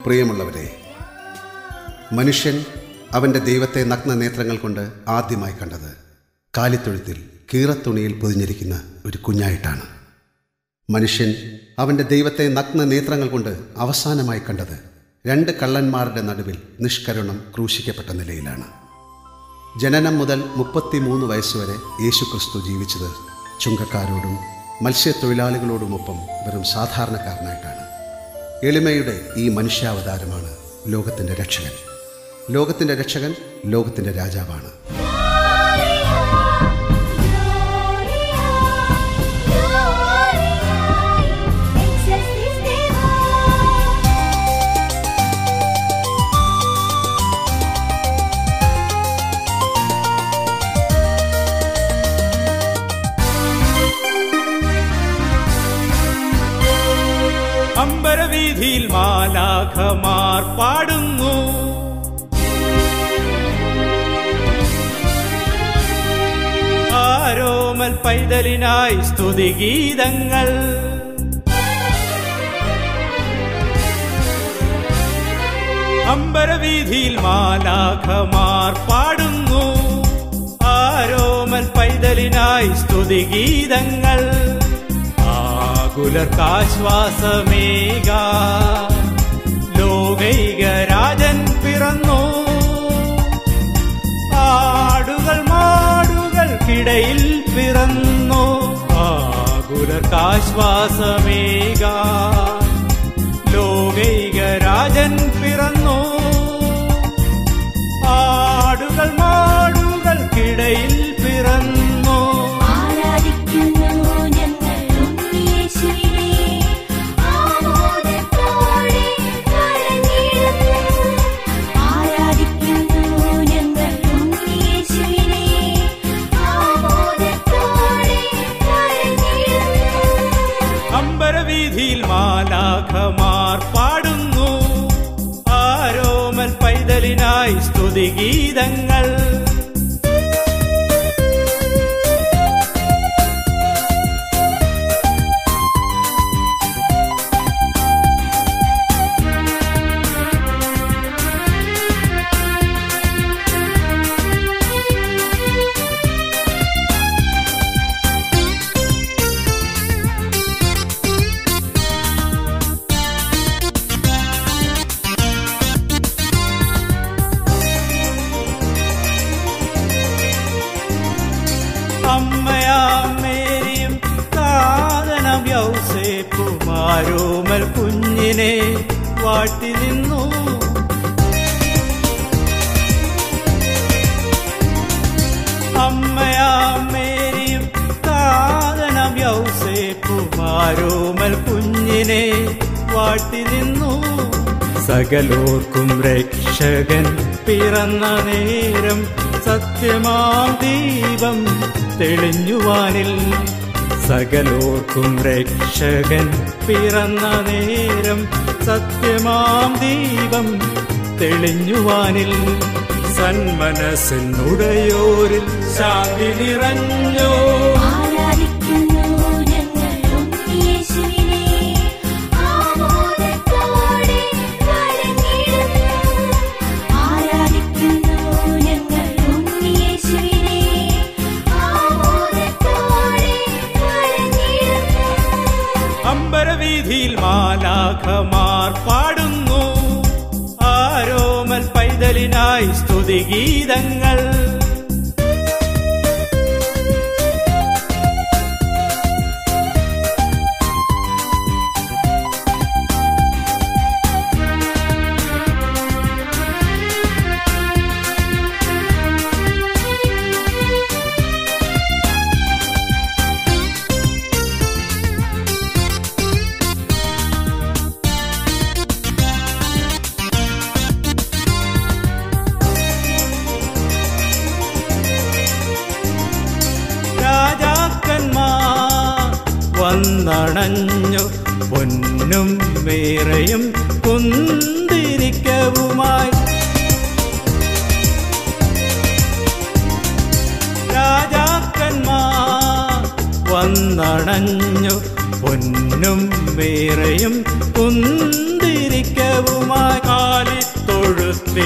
പ്രിയമുള്ളവരെ മനുഷ്യൻ അവൻ്റെ ദൈവത്തെ നഗ്ന നേത്രങ്ങൾ കൊണ്ട് ആദ്യമായി കണ്ടത് കാലിത്തൊഴുത്തിൽ കീറത്തുണിയിൽ പൊതിഞ്ഞിരിക്കുന്ന ഒരു കുഞ്ഞായിട്ടാണ് മനുഷ്യൻ അവൻ്റെ ദൈവത്തെ നഗ്ന നേത്രങ്ങൾ കൊണ്ട് അവസാനമായി കണ്ടത് രണ്ട് കള്ളന്മാരുടെ നടുവിൽ നിഷ്കരുണം ക്രൂശിക്കപ്പെട്ട നിലയിലാണ് ജനനം മുതൽ മുപ്പത്തിമൂന്ന് വയസ്സുവരെ യേശുക്രിസ്തു ജീവിച്ചത് ചുങ്കക്കാരോടും മത്സ്യത്തൊഴിലാളികളോടുമൊപ്പം വെറും സാധാരണക്കാരനായിട്ടാണ് എളിമയുടെ ഈ മനുഷ്യാവതാരമാണ് ലോകത്തിൻ്റെ രക്ഷകൻ ലോകത്തിൻ്റെ രക്ഷകൻ ലോകത്തിൻ്റെ രാജാവാണ് അമ്പരവീതിയിൽ മാലാഖമാർ പാടുന്നു ആരോമൽ പൈതലിനായി സ്തുതിഗീതങ്ങൾ അമ്പരവീതിയിൽ മാലാഖമാർ പാടുന്നു ആരോമൽ പൈതലിനായി സ്തുതിഗീതങ്ങൾ ആകുലർക്കാശ്വാസമേക ലോകൈക രാജൻ പിറന്നു ആടുകൾ മാടുകൾക്കിടയിൽ പിറന്നു ആകുലർക്കാശ്വാസമേക ലോകൈക രാജൻ പിറന്നു ആടുകൾ മാടുകൾക്കിടയിൽ പിറന്നു ആരാധിക്കുന്നു ഞങ്ങൾ ഉണ്ണിയേശുവിനെ ആമോദത്തോടെ കരഞ്ഞിടുന്നു ആരാധിക്കുന്നു ഞങ്ങൾ ഉണ്ണിയേശുവിനെ ആമോദത്തോടെ കരഞ്ഞിടുന്നു അമ്പരവീതിയിൽ മാലാഖമാർ പാടുന്നു ആരോമൽ പൈതലിനായി സ്തുതിഗീതങ്ങൾ അമ്മയാം മേരിയും കാതനം യൗസേപ്പുമാരോമൽ കുഞ്ഞിനെ വാട്ടി നിന്നു അമ്മയാം മേരിയും കാതനം യൗസേപ്പുമാരോമൽ കുഞ്ഞിനെ വാട്ടി നിന്നു സകലോർക്കും രക്ഷകൻ പിറന്ന നേരം സത്യമാം ദീപം തെളിഞ്ഞുവാനിൽ സകലോർക്കും രക്ഷകൻ പിറന്ന നേരം സത്യമാം ദീപം തെളിഞ്ഞുവാനിൽ സന്മനസ്സിനുടയോരിൽ ശാന്തി നിറഞ്ഞോ ആരാധിക്കുന്നു ഞങ്ങൾ ഉണ്ണിയേശുവിനെ ആമോദത്തോടെ കരഞ്ഞിടുന്നു ആരാധിക്കുന്നു ഞങ്ങൾ ഉണ്ണിയേശുവിനെ ആമോദത്തോടെ കരഞ്ഞിടുന്നു അമ്പരവീതിയിൽ മാലാഖമാർ പാടുന്നു ആരോമൽ പൈതലിനായി സ്തുതിഗീതങ്ങൾ രാജാക്കന്മാർ വന്നണഞ്ഞു പൊന്നും മേറയും കുന്തിരിക്കവുമായി രാജാക്കന്മാർ വന്നണഞ്ഞു പൊന്നും മേറയും കുന്തിരിക്കവുമായി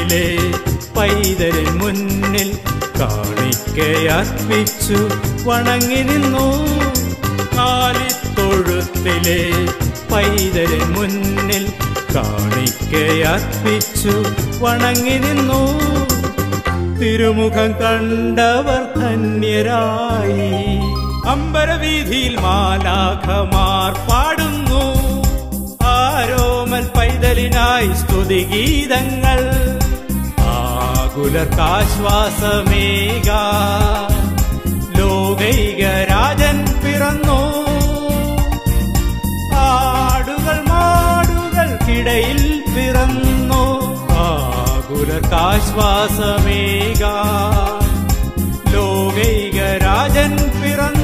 കാലിത്തൊഴുത്തിലെ പൈതലിൻ മുന്നിൽ കാണിക്കയർപ്പിച്ചു വണങ്ങി നിന്നു കാലിത്തൊഴുത്തിലെ പൈതലിൻ മുന്നിൽ കാണിക്കയർപ്പിച്ചു വണങ്ങി നിന്നു തിരുമുഖം കണ്ടവർ ധന്യരായി അമ്പരവീതിയിൽ മാലാഖമാർ പാടുന്നു ആരോമൽ പൈതലിനായി സ്തുതിഗീതങ്ങൾ ആകുലർക്കാശ്വാസമേക ലോകൈക രാജൻ പിറന്നു ആടുകൾ മാടുകൾക്കിടയിൽ പിറന്നു ആകുലർക്കാശ്വാസമേക ലോകൈക രാജൻ പിറന്നു